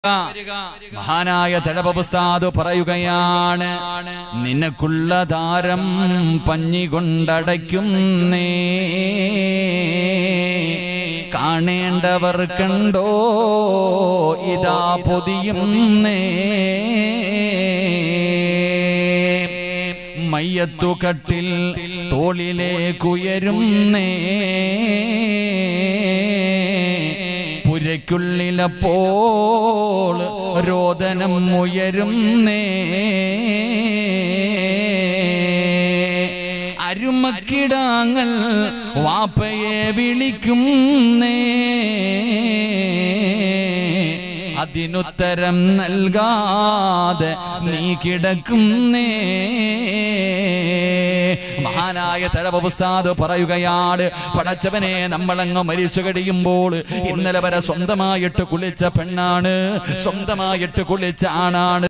മഹാനായ തഴപുസ്താദ് പറയുകയാണ് നിനക്കുള്ള ദാരം പഞ്ഞി കൊണ്ടടയ്ക്കുന്നേ കാണേണ്ടവർ കണ്ടോ ഇതാ പൊതിയുന്നേ മയ്യത്തുകട്ടിൽ തോളിലേക്കുയരുന്നേ പുരയ്ക്കുള്ളിലപ്പോൾ രോദനം ഉയരുന്നേ അരുമക്കിടാങ്ങൾ വാപ്പയെ വിളിക്കുന്നേ അതിനുത്തരം നൽകാതെ നീ കിടക്കുന്നേ മഹാനായ തഴവുസ്താദ് പറയുകയാണ് പടച്ചവനെ നമ്മളങ്ങ് മരിച്ചു കഴിയുമ്പോൾ ഇന്നലെ വരെ സ്വന്തമായിട്ട് കുളിച്ച പെണ്ണാണ് സ്വന്തമായിട്ട് കുളിച്ച ആണാണ്